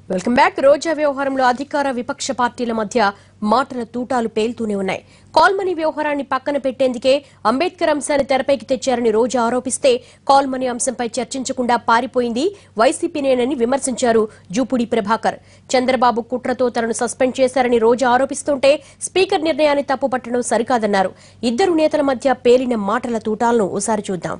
welcome back రోజా వ్యవహారంలో అధికార విపక్ష పార్టీల మధ్య మాటల తూటాలు పేలుతూనే ఉన్నాయి కాల్మనీ వ్యవహారాన్ని పక్కన పెట్టేందుకే అంబేద్కర్ అంశాన్ని తెరపైకి తెచ్చారని రోజా ఆరోపిస్తే కాల్మనీ అంశంపై చర్చించకుండా పారిపోయింది వైసీపీనేనని విమర్శించారు జూపుడి ప్రభాకర్ చంద్రబాబు కుట్రతో తనను సస్పెండ్ చేశారని రోజా ఆరోపిస్తుంటే స్పీకర్ నిర్ణయాన్ని తప్పుపట్టడం సరికాదన్నారు ఇద్దరు నేతల మధ్య పేలిన మాటల తూటాలను ఓసారి చూద్దాం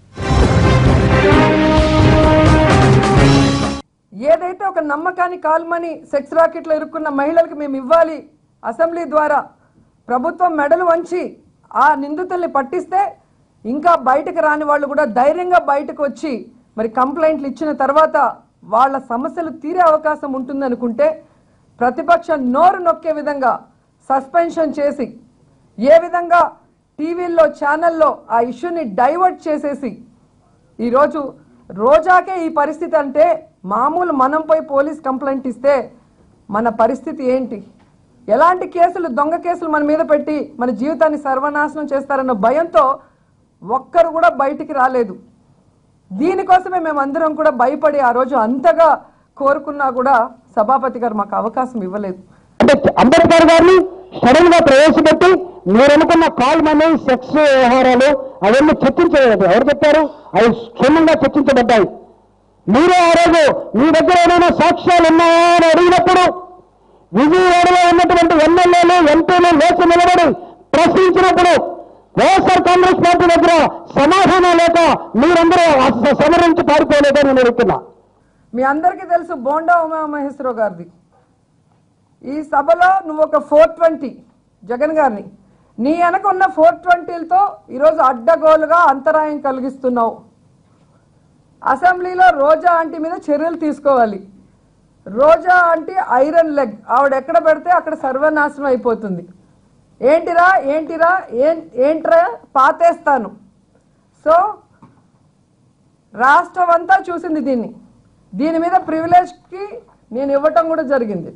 ఏదైతే ఒక నమ్మకాన్ని కాల్మని సెక్స్ రాకెట్లో ఇరుక్కున్న మహిళలకు మేము ఇవ్వాలి అసెంబ్లీ ద్వారా ప్రభుత్వం మెడలు వంచి ఆ నిందితుల్ని పట్టిస్తే ఇంకా బయటకు రాని వాళ్ళు కూడా ధైర్యంగా బయటకు వచ్చి మరి కంప్లైంట్లు ఇచ్చిన తర్వాత వాళ్ళ సమస్యలు తీరే అవకాశం ఉంటుందనుకుంటే ప్రతిపక్షం నోరు నొక్కే విధంగా సస్పెన్షన్ చేసి ఏ విధంగా టీవీల్లో ఛానల్లో ఆ ఇష్యూని డైవర్ట్ చేసేసి ఈరోజు రోజాకే ఈ పరిస్థితి అంటే మామూలు మనం పోయి పోలీస్ కంప్లైంట్ ఇస్తే మన పరిస్థితి ఏంటి ఎలాంటి కేసులు దొంగ కేసులు మన మీద పెట్టి మన జీవితాన్ని సర్వనాశనం చేస్తారన్న భయంతో ఒక్కరు కూడా బయటికి రాలేదు దీనికోసమే మేమందరం కూడా భయపడి ఆ రోజు అంతగా కోరుకున్నా కూడా సభాపతి గారు మాకు అవకాశం ఇవ్వలేదు అంటే అంబేద్కర్ గారిని సడన్ గా ప్రవేశపెట్టి మీరు అనుకున్న కాల్ మనీ సెక్స్ వ్యవహారాలు అవన్నీ చర్చించలేదు ఎవరు చెప్పారు అవి క్షుణ్ణంగా చర్చించబడ్డాయి మీరే ఆ రోజు మీ దగ్గర ఏమైనా సాక్ష్యాలు ఉన్నాయా అని అడిగినప్పుడు విజయవాడలో ఉన్నటువంటి ఎమ్మెల్యేలు ఎంపీలు లేచి నిలబడి ప్రశ్నించినప్పుడు వైఎస్ఆర్ కాంగ్రెస్ పార్టీ దగ్గర సమాధానం లేక మీరందరూ ఆ సభ నుంచి పారిపోలేదని నేను అడుగుతున్నా మీ అందరికీ తెలుసు బోండా ఉమామహేశ్వరరావు గారిది ఈ సభలో నువ్వు ఒక ఫోర్ ట్వంటీ జగన్ గారిని నీ వెనక ఉన్న ఫోర్ ట్వంటీలతో ఈరోజు అడ్డగోలుగా అంతరాయం కలిగిస్తున్నావు అసెంబ్లీలో రోజా ఆంటీ మీద చర్యలు తీసుకోవాలి రోజా ఆంటీ ఐరన్ లెగ్ ఆవిడ ఎక్కడ పెడితే అక్కడ సర్వనాశనం అయిపోతుంది ఏంటిరా ఏంటిరా ఏం ఏంట్రా పాతేస్తాను సో రాష్ట్రం అంతా చూసింది దీన్ని దీని మీద ప్రివిలేజ్కి నేను ఇవ్వటం కూడా జరిగింది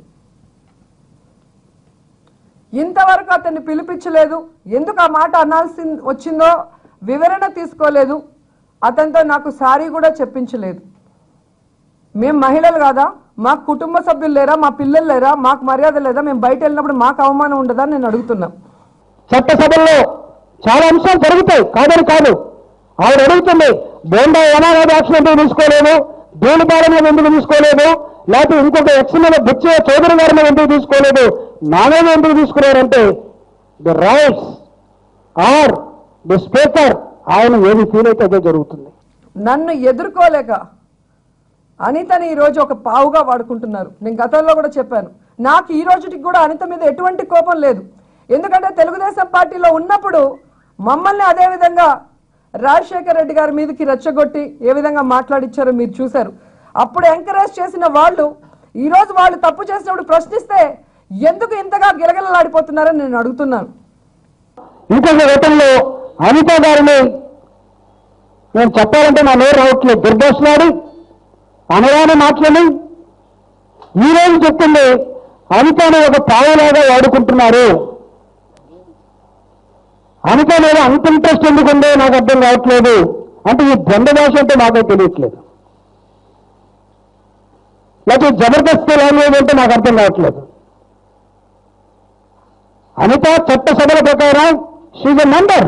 ఇంతవరకు అతన్ని పిలిపించలేదు ఎందుకు ఆ మాట అనాల్సి వచ్చిందో వివరణ తీసుకోలేదు అతనితో నాకు సారీ కూడా చెప్పించలేదు మేము మహిళలు కాదా మాకు కుటుంబ సభ్యులు లేరా మా పిల్లలు లేరా మాకు మర్యాద లేదా మేము బయట వెళ్ళినప్పుడు మాకు అవమానం ఉండదా అని నేను అడుగుతున్నా చట్టసభల్లో చాలా అంశాలు జరుగుతాయి కాదని కాదు ఆవిడ అడుగుతుంది బోండా అనాథ యాక్షన్ ఎందుకు తీసుకోలేదు దేనిపాలెం మీద ఎందుకు తీసుకోలేదు లేకపోతే ఇంకొక ఎక్స్ మీద బుచ్చే చౌదరి గారి మీద ఎందుకు తీసుకోలేదు నా మీద ఎందుకు తీసుకున్నారంటే the rights are the speaker ఆయన ఏది ఫీల్ అయితే అదే జరుగుతుంది నన్ను ఎదుర్కోలేక అనితని ఈ రోజు ఒక పావుగా వాడుకుంటున్నారు నేను గతంలో కూడా చెప్పాను నాకు ఈ రోజుకి కూడా అనిత మీద ఎటువంటి కోపం లేదు ఎందుకంటే తెలుగుదేశం పార్టీలో ఉన్నప్పుడు మమ్మల్ని అదే విధంగా రాజశేఖర్ రెడ్డి గారి మీదకి రెచ్చగొట్టి ఏ విధంగా మాట్లాడిచ్చారో మీరు చూశారు అప్పుడు ఎంకరేజ్ చేసిన వాళ్ళు ఈ రోజు వాళ్ళు తప్పు చేసినప్పుడు ప్రశ్నిస్తే ఎందుకు ఇంతగా గిలగిలలాడిపోతున్నారని నేను అడుగుతున్నాను ఇంకొక గతంలో అనిత గారిని నేను చెప్పాలంటే నా నోరు రావట్లేదు దుర్దోషలాడి అనగానే మాటలని ఈ రోజు చెప్తుంది అనితని ఒక పావులాగా వాడుకుంటున్నారు అనిత మీద అంత ఇంట్రెస్ట్ ఎందుకు ఉందో నాకు అర్థం కావట్లేదు అంటే ఈ ద్వంద భాష అంటే నాకే తెలియట్లేదు లేకపోతే జబర్దస్త్ లాంగ్వేజ్ అంటే నాకు అర్థం కావట్లేదు అనిత చట్టసభల ప్రకారం షీజ్ ఎ మెంబర్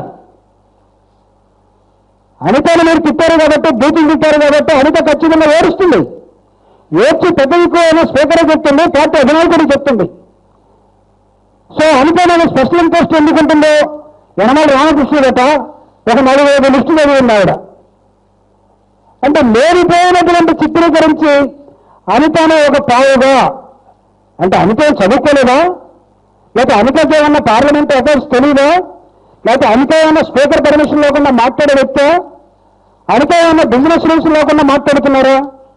అనితను మీరు తిట్టారు కాబట్టి బూతులు తిట్టారు కాబట్టి అనిత ఖచ్చితంగా ఏడుస్తుంది ఏడ్చి పెద్ద ఎక్కువ స్పీకర్ చెప్తుంది పార్టీ అధినాయకుడు చెప్తుంది సో అనిత నేను స్పెషల్ ఇంట్రెస్ట్ ఎందుకుంటుందో యనమల రామకృష్ణుడట ఒక నలుగు ఐదు లిస్టు చదివింది ఆవిడ అంటే లేనిపోయినటువంటి చిత్రీకరించి అనితను ఒక పావుగా అంటే అనిత చదువుకోలేదా లేకపోతే అనితకి ఏమన్నా పార్లమెంట్ అఫైర్స్ తెలియదా లేకపోతే అనిత ఏమన్నా స్పీకర్ పర్మిషన్ లేకుండా మాట్లాడే వ్యక్తే అనిత ఏమన్నా బిజినెస్ రూల్స్ లేకుండా మాట్లాడుతున్నారా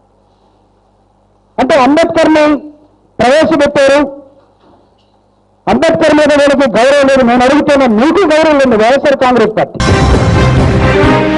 అంటే అంబేద్కర్ని ప్రవేశపెట్టారు అంబేద్కర్ మీద వీళ్ళకి గౌరవం లేదు నేను అడుగుతున్నా మీకు గౌరవం లేదు వైఎస్ఆర్ కాంగ్రెస్ పార్టీ